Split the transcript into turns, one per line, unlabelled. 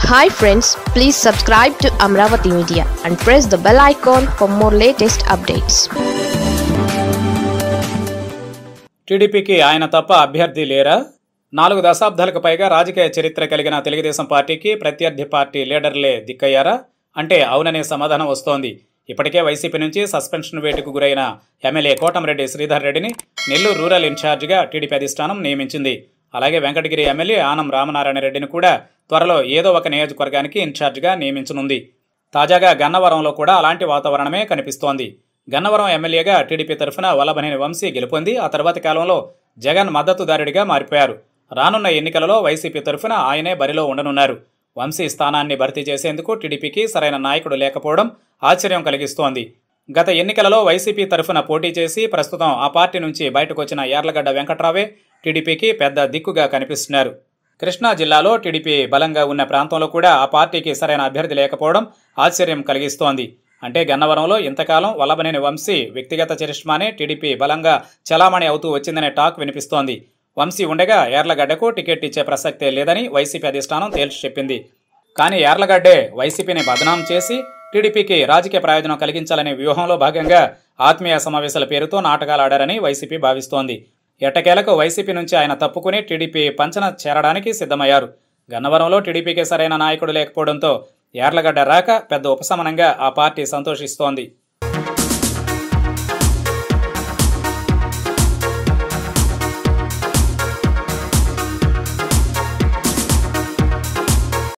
hi friends please subscribe to Amaravati media and press the bell icon for more latest updates
టీడీపీకి ఆయన తప్ప అభ్యర్థి లేరా నాలుగు దశాబ్దాలకు పైగా రాజకీయ చరిత్ర కలిగిన తెలుగుదేశం పార్టీకి ప్రత్యర్థి పార్టీ లీడర్లే దిక్కయ్యారా అంటే అవుననే సమాధానం వస్తోంది ఇప్పటికే వైసీపీ నుంచి సస్పెన్షన్ వేటుకు గురైన ఎమ్మెల్యే కోటంరెడ్డి శ్రీధర్ రెడ్డిని నెల్లూరు రూరల్ ఇన్ఛార్జిగా టీడీపీ అధిష్టానం నియమించింది అలాగే వెంకటగిరి ఎమ్మెల్యే ఆనం రామనారాయణ రెడ్డిని కూడా త్వరలో ఏదో ఒక నియోజకవర్గానికి ఇన్ఛార్జిగా నియమించనుంది తాజాగా గన్నవరంలో కూడా అలాంటి వాతావరణమే కనిపిస్తోంది గన్నవరం ఎమ్మెల్యేగా టీడీపీ తరఫున వల్లభనేని వంశీ గెలుపొంది ఆ తర్వాతి కాలంలో జగన్ మద్దతుదారుడిగా మారిపోయారు రానున్న ఎన్నికలలో వైసీపీ తరఫున ఆయనే బరిలో ఉండనున్నారు వంశీ స్థానాన్ని భర్తీ చేసేందుకు టీడీపీకి సరైన నాయకుడు లేకపోవడం ఆశ్చర్యం కలిగిస్తోంది గత ఎన్నికలలో వైసీపీ తరఫున పోటీ చేసి ప్రస్తుతం ఆ పార్టీ నుంచి బయటకు వచ్చిన యార్లగడ్డ వెంకట్రావే టీడీపీకి పెద్ద దిక్కుగా కనిపిస్తున్నారు కృష్ణా జిల్లాలో టీడీపీ బలంగా ఉన్న ప్రాంతంలో కూడా ఆ పార్టీకి సరైన అభ్యర్థి లేకపోవడం ఆశ్చర్యం కలిగిస్తోంది అంటే గన్నవరంలో ఇంతకాలం వల్లభనేని వంశీ వ్యక్తిగత చరిష్మానే టీడీపీ బలంగా చలామణి అవుతూ వచ్చిందనే టాక్ వినిపిస్తోంది వంశీ ఉండగా యార్లగడ్డకు టికెట్ ఇచ్చే ప్రసక్తే లేదని వైసీపీ అధిష్టానం తేల్చి చెప్పింది కానీ యార్లగడ్డే వైసీపీని బదనాం చేసి టీడీపీకి రాజకీయ ప్రయోజనం కలిగించాలనే వ్యూహంలో భాగంగా ఆత్మీయ సమావేశాల పేరుతో నాటకాలు ఆడారని వైసీపీ భావిస్తోంది ఎట్టకేలకు వైసీపీ నుంచి ఆయన తప్పుకుని టీడీపీ పంచన చేరడానికి సిద్ధమయ్యారు గన్నవరంలో టీడీపీకి సరైన నాయకుడు లేకపోవడంతో యార్లగడ్డ రాక పెద్ద ఉపశమనంగా ఆ పార్టీ సంతోషిస్తోంది